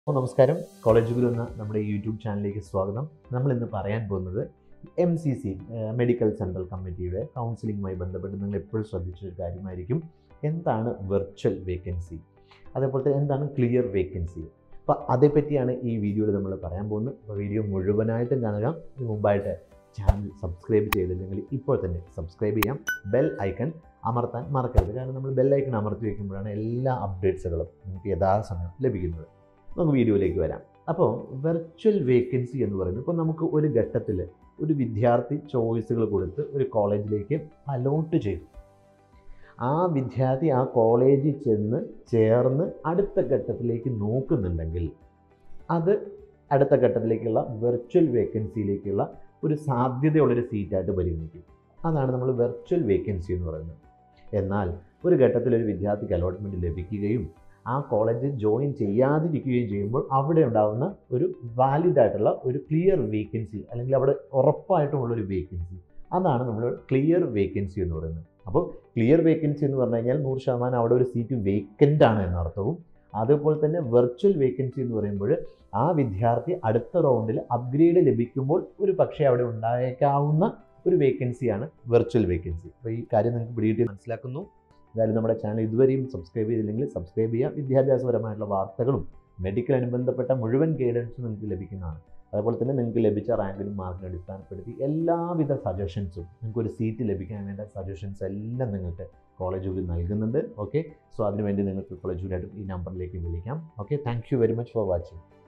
അപ്പോൾ നമസ്കാരം കോളേജ് ഗുരു എന്ന നമ്മുടെ യൂട്യൂബ് ചാനലിലേക്ക് സ്വാഗതം നമ്മൾ ഇന്ന് പറയാൻ പോകുന്നത് M C C medical central കമ്മിറ്റിയുടെ കൗൺസിലിങ്ങുമായി ബന്ധപ്പെട്ട് നിങ്ങൾ എപ്പോഴും ശ്രദ്ധിച്ചൊരു കാര്യമായിരിക്കും എന്താണ് വെർച്വൽ വേക്കൻസി അതേപോലെ തന്നെ എന്താണ് ക്ലിയർ വേക്കൻസി അപ്പോൾ അതേപ്പറ്റിയാണ് ഈ വീഡിയോയിൽ നമ്മൾ പറയാൻ പോകുന്നത് അപ്പോൾ വീഡിയോ മുഴുവനായിട്ടും കാണുക ഇതിന് മുമ്പായിട്ട് ചാനൽ സബ്സ്ക്രൈബ് ചെയ്തില്ലെങ്കിൽ ഇപ്പോൾ തന്നെ സബ്സ്ക്രൈബ് ചെയ്യാം ബെൽ ഐക്കൺ അമർത്താൻ മറക്കരുത് കാരണം നമ്മൾ ബെൽ ഐക്കൺ അമർത്തി വയ്ക്കുമ്പോഴാണ് എല്ലാ അപ്ഡേറ്റ്സുകളും നിങ്ങൾക്ക് യഥാസമയം ലഭിക്കുന്നത് നമുക്ക് വീഡിയോയിലേക്ക് വരാം അപ്പോൾ വെർച്വൽ വേക്കൻസി എന്ന് പറയുന്നത് ഇപ്പോൾ നമുക്ക് ഒരു ഘട്ടത്തിൽ ഒരു വിദ്യാർത്ഥി ചോയ്സുകൾ കൊടുത്ത് ഒരു കോളേജിലേക്ക് അലോട്ട് ചെയ്തു ആ വിദ്യാർത്ഥി ആ കോളേജിൽ ചെന്ന് ചേർന്ന് അടുത്ത ഘട്ടത്തിലേക്ക് നോക്കുന്നുണ്ടെങ്കിൽ അത് അടുത്ത ഘട്ടത്തിലേക്കുള്ള വെർച്വൽ വേക്കൻസിയിലേക്കുള്ള ഒരു സാധ്യതയുള്ളൊരു സീറ്റായിട്ട് പരിഗണിക്കും അതാണ് നമ്മൾ വെർച്വൽ വേക്കൻസി എന്ന് പറയുന്നത് എന്നാൽ ഒരു ഘട്ടത്തിൽ ഒരു വിദ്യാർത്ഥിക്ക് അലോട്ട്മെൻറ്റ് ലഭിക്കുകയും ആ കോളേജിൽ ജോയിൻ ചെയ്യാതിരിക്കുകയും ചെയ്യുമ്പോൾ അവിടെ ഉണ്ടാകുന്ന ഒരു വാലിഡ് ആയിട്ടുള്ള ഒരു ക്ലിയർ വേക്കൻസി അല്ലെങ്കിൽ അവിടെ ഉറപ്പായിട്ടുമുള്ള ഒരു വേക്കൻസി അതാണ് നമ്മൾ ക്ലിയർ വേക്കൻസി എന്ന് പറയുന്നത് അപ്പോൾ ക്ലിയർ വേക്കൻസി എന്ന് പറഞ്ഞു കഴിഞ്ഞാൽ നൂറ് ശതമാനം അവിടെ ഒരു സീറ്റ് വേക്കൻ്റ് ആണ് എന്നർത്ഥവും അതുപോലെ തന്നെ വെർച്വൽ വേക്കൻസി എന്ന് പറയുമ്പോൾ ആ വിദ്യാർത്ഥി അടുത്ത റൗണ്ടിൽ അപ്ഗ്രേഡ് ലഭിക്കുമ്പോൾ ഒരു പക്ഷേ അവിടെ ഉണ്ടായേക്കാവുന്ന ഒരു വേക്കൻസിയാണ് വെർച്വൽ വേക്കൻസി അപ്പോൾ ഈ കാര്യം നിങ്ങൾക്ക് പിടികിട്ടി മനസ്സിലാക്കുന്നു എന്തായാലും നമ്മുടെ ചാനൽ ഇതുവരെയും സബ്സ്ക്രൈബ് ചെയ്തില്ലെങ്കിൽ സബ്സ്ക്രൈബ് ചെയ്യുക വിദ്യാഭ്യാസപരമായിട്ടുള്ള വാർത്തകളും മെഡിക്കൽ അനുബന്ധപ്പെട്ട മുഴുവൻ ഗൈഡൻസും നിങ്ങൾക്ക് ലഭിക്കുന്നതാണ് അതുപോലെ തന്നെ നിങ്ങൾക്ക് ലഭിച്ച റാങ്കിനും മാർക്കിനും അടിസ്ഥാനപ്പെടുത്തി എല്ലാവിധ സജഷൻസും നിങ്ങൾക്ക് ഒരു സീറ്റ് ലഭിക്കാൻ വേണ്ട സജഷൻസ് എല്ലാം നിങ്ങൾക്ക് കോളേജ് കൂടി നൽകുന്നുണ്ട് ഓക്കെ സോ അതിനുവേണ്ടി നിങ്ങൾക്ക് കോളേജ് കൂടിയായിട്ട് ഈ നമ്പറിലേക്ക് വിളിക്കാം okay thank you very much for watching